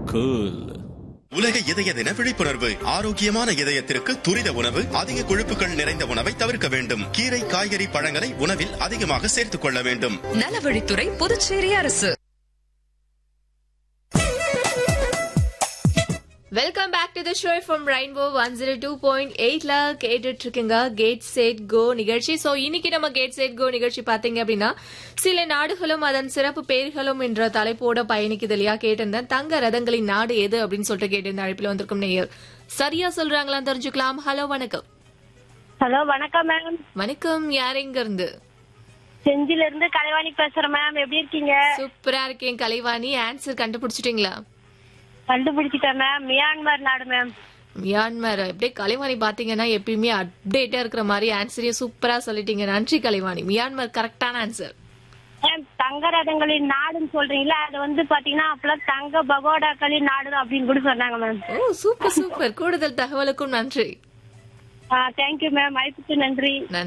cool உலக இதய தின விழிப்புணர்வு ஆரோக்கியமான இதயத்திற்கு துரித உணவு அதிக கொழுப்புகள் நிறைந்த உணவை தவிர்க்க வேண்டும் கீரை காய்கறி பழங்களை உணவில் அதிகமாக சேர்த்துக் கொள்ள வேண்டும் நலவழித்துறை புதுச்சேரி அரசு welcome back to the show from rainbow one zero two point எயிட்ல கேட்டுட்டு இருக்கீங்க கேட் செட் கோ நிகழ்ச்சி ஸோ இன்னைக்கு நம்ம கேட் செட் கோ நிகழ்ச்சி பார்த்தீங்க அப்படின்னா சில நாடுகளும் அதன் சிறப்பு பெயர்களும் என்ற தலைப்போட பயணிக்குது இல்லையா கேட்டிருந்தேன் தங்க ரதங்களின் நாடு எது அப்படின்னு சொல்லிட்டு கேட்டிருந்த அழைப்பில் வந்திருக்கும் நேயர் சரியா சொல்றாங்களா தெரிஞ்சுக்கலாம் ஹலோ வணக்கம் ஹலோ வணக்கம் மேம் வணக்கம் யார் எங்க இருந்து செஞ்சில இருந்து கலைவாணி பேசுறேன் மேம் எப்படி இருக்கீங்க சூப்பரா இருக்கேன் கலைவாணி ஆன்சர் கண்டுபிடிச்சிட்டீங்களா கண்டுபிடிச்சிட்டேன் மேம் மியான்மர் நாடு மேம் மியான்மர் அப்படியே கலைவாணி பாத்தீங்கன்னா எப்பயுமே அப்டேட்டா இருக்கிற மாதிரி ஆன்சரையும் சூப்பரா சொல்லிட்டீங்க நன்றி கலைவாணி மியான்மர் கரெக்டான ஆன்சர் மேம் தங்க ரதங்களின் நாடுன்னு சொல்றீங்களா அது வந்து பாத்தீங்கன்னா அப்பெல்லாம் தங்க பகோடாக்களின் நாடு அப்படின்னு கூட சொன்னாங்க மேம் ஓ சூப்பர் சூப்பர் கூடுதல் தகவலுக்கும் நன்றி தேங்க்யூ மேம் வாய்ப்புக்கு நன்றி நன்றி